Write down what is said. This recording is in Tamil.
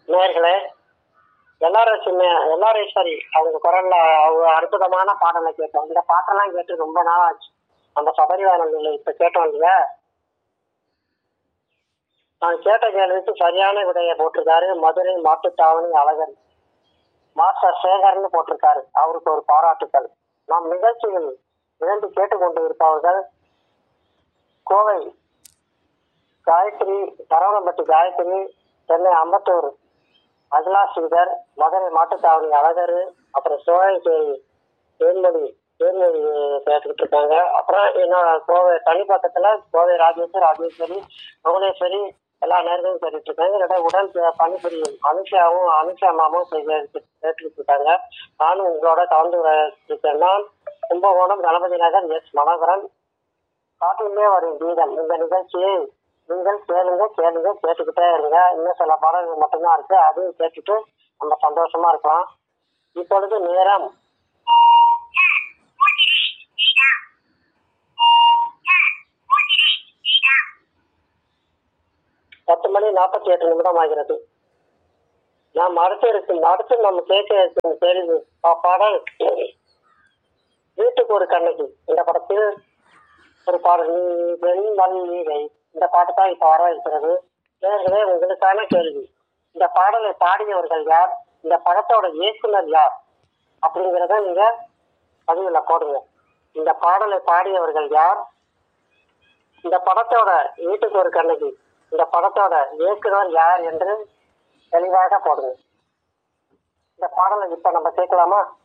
நேர்களே எல்லாரும் சின்ன எல்லாரும் சரி அவங்க குரல்ல அவங்க அற்புதமான பாடலை கேட்டோம் இந்த பாட்டெல்லாம் கேட்டு ரொம்ப நாள் ஆச்சு அந்த சபரிவாரங்கள் இப்ப கேட்டோம் இல்லையா நான் கேட்ட கேள்விக்கு சரியான விடையை போட்டிருக்காரு மதுரை மாட்டுத்தாவணி அழகன் மாஸ்டர் சேகர்னு போட்டிருக்காரு அவருக்கு ஒரு பாராட்டுக்கள் நம் நிகழ்ச்சியில் இரண்டு கேட்டுக்கொண்டு இருப்பவர்கள் கோவை காயத்ரி சரவணம்பட்டி காயத்ரி சென்னை அம்பத்தூர் அகிலா ஸ்ரீதர் மதுரை மாட்டுத்தாவணி அழகர் அப்புறம் சிவகங்கை தேன்மொழி தேன்மொழி கேட்டுக்கிட்டு இருக்காங்க அப்புறம் என்னோட கோவை தனிப்பக்கத்துல கோவை ராஜேஸ்வரி ராஜேஸ்வரி புவனேஸ்வரி எல்லா நேரங்களும் கேட்டுட்டு இருக்காங்க என்னோட உடன் ப- பணிபுரியும் அனுஷாவும் அனுஷா அம்மாவும் கேட்டு- கேட்டுக்கிட்டு இருக்காங்க நானும் உங்களோட கலந்து இருக்கேன் நான் கும்பகோணம் கணபதி நகர் எஸ் மனோகரன் காட்டிலே வரும் கீதம் இந்த நிகழ்ச்சியை நீங்கள் கேளுங்க கேளுங்க கேட்டுக்கிட்டே இருங்க இன்னும் சில பாடல்கள் மட்டும்தான் இருக்கு அதையும் கேட்டுட்டு நம்ம சந்தோஷமா இருக்கலாம் இப்பொழுது நேரம் பத்து மணி நாற்பத்தி எட்டு நிமிடம் ஆகிறது நாம் அடுத்து இருக்கும் அடுத்து நம்ம கேட்க இருக்கும் கேள்வி பா- பாடல் வீட்டுக்கு ஒரு கண்ணகி இந்த படத்தில் ஒரு பாடல் நீ வெண் மல்லிகை இந்த பாட்டு தான் இப்ப வர இருக்கிறது நேர்களே உங்களுக்கான கேள்வி இந்த பாடலை பாடியவர்கள் யார் இந்த படத்தோட இயக்குனர் யார் அப்படிங்கிறத நீங்க பதிவுல போடுங்க இந்த பாடலை பாடியவர்கள் யார் இந்த படத்தோட வீட்டுக்கு ஒரு கண்ணகி இந்த படத்தோட இயக்குனர் யார் என்று தெளிவாக போடுங்க இந்த பாடலை இப்ப நம்ம கேட்கலாமா